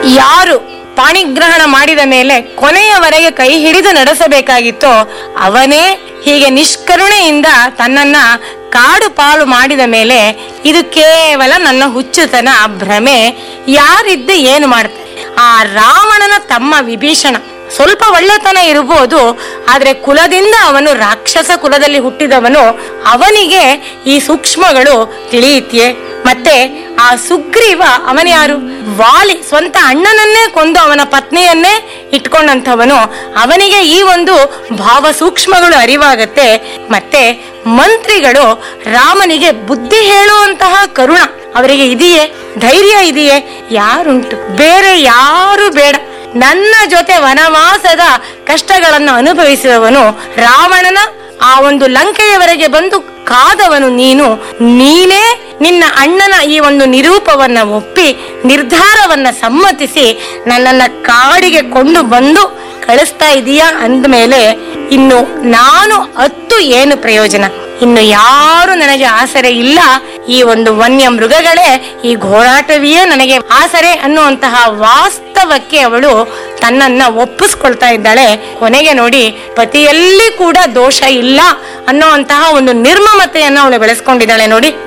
ಯಾರು ಪಾಣಿಗ್ರಹಣ ಮಾಡಿದ ಮೇಲೆ ಕೊನೆಯವರೆಗೆ ಕೈ ಹಿಡಿದು ನಡೆಸಬೇಕಾಗಿತ್ತೋ ಅವನೇ ಹೀಗೆ ನಿಷ್ಕರುಣೆಯಿಂದ ತನ್ನನ್ನ ಕಾಡು ಪಾಲು ಮಾಡಿದ ಮೇಲೆ ಇದು ಕೇವಲ ನನ್ನ ಹುಚ್ಚುತನ ಭ್ರಮೆ ಯಾರಿದ್ದೆ ಏನು ಮಾಡ್ತಾರೆ ಆ ರಾವಣನ ತಮ್ಮ ವಿಭೀಷಣ ಸ್ವಲ್ಪ ಒಳ್ಳೆತನ ಇರಬಹುದು ಆದ್ರೆ ಕುಲದಿಂದ ಅವನು ರಾಕ್ಷಸ ಕುಲದಲ್ಲಿ ಹುಟ್ಟಿದವನು ಅವನಿಗೆ ಈ ಸೂಕ್ಷ್ಮಗಳು ತಿಳಿಯಿತ್ಯೆ ಮತ್ತೆ ಆ ಸುಗ್ರೀವ ಅವನ್ಯಾರು ವಾಲಿ ಸ್ವಂತ ಅಣ್ಣನನ್ನೇ ಕೊಂದು ಅವನ ಪತ್ನಿಯನ್ನೇ ಇಟ್ಕೊಂಡಂಥವನು ಅವನಿಗೆ ಈ ಒಂದು ಭಾವ ಸೂಕ್ಷ್ಮಗಳು ಅರಿವಾಗತ್ತೆ ಮತ್ತೆ ಮಂತ್ರಿಗಳು ರಾಮನಿಗೆ ಬುದ್ಧಿ ಹೇಳುವಂತಹ ಕರುಣ ಅವರಿಗೆ ಇದೆಯೇ ಧೈರ್ಯ ಇದೆಯೇ ಯಾರುಂಟು ಬೇರೆ ಯಾರು ಬೇಡ ನನ್ನ ಜೊತೆ ವನವಾಸದ ಕಷ್ಟಗಳನ್ನು ಅನುಭವಿಸಿದವನು ರಾವಣನ ಆ ಒಂದು ಲಂಕೆಯವರೆಗೆ ಬಂದು ಕಾದವನು ನೀನು ನೀನೇ ನಿನ್ನ ಅಣ್ಣನ ಈ ಒಂದು ನಿರೂಪವನ್ನ ಒಪ್ಪಿ ನಿರ್ಧಾರವನ್ನ ಸಮ್ಮತಿಸಿ ನನ್ನನ್ನ ಕಾಡಿಗೆ ಕೊಂಡು ಬಂದು ಕಳಿಸ್ತಾ ಇದೀಯಾ ಅಂದ್ಮೇಲೆ ಇನ್ನು ನಾನು ಅತ್ತು ಏನು ಪ್ರಯೋಜನ ಇನ್ನು ಯಾರು ನನಗೆ ಆಸರೆ ಇಲ್ಲ ಈ ಒಂದು ವನ್ಯ ಮೃಗಗಳೇ ಈ ಘೋರಾಟವಿಯೇ ನನಗೆ ಆಸರೆ ಅನ್ನುವಂತಹ ವಾಸ್ತವಕ್ಕೆ ಅವಳು ತನ್ನನ್ನ ಒಪ್ಪಿಸ್ಕೊಳ್ತಾ ಇದ್ದಾಳೆ ಕೊನೆಗೆ ನೋಡಿ ಪತಿಯಲ್ಲಿ ಕೂಡ ದೋಷ ಇಲ್ಲ ಅನ್ನುವಂತಹ ಒಂದು ನಿರ್ಮಮತೆಯನ್ನು ಅವಳು ಬೆಳೆಸ್ಕೊಂಡಿದ್ದಾಳೆ ನೋಡಿ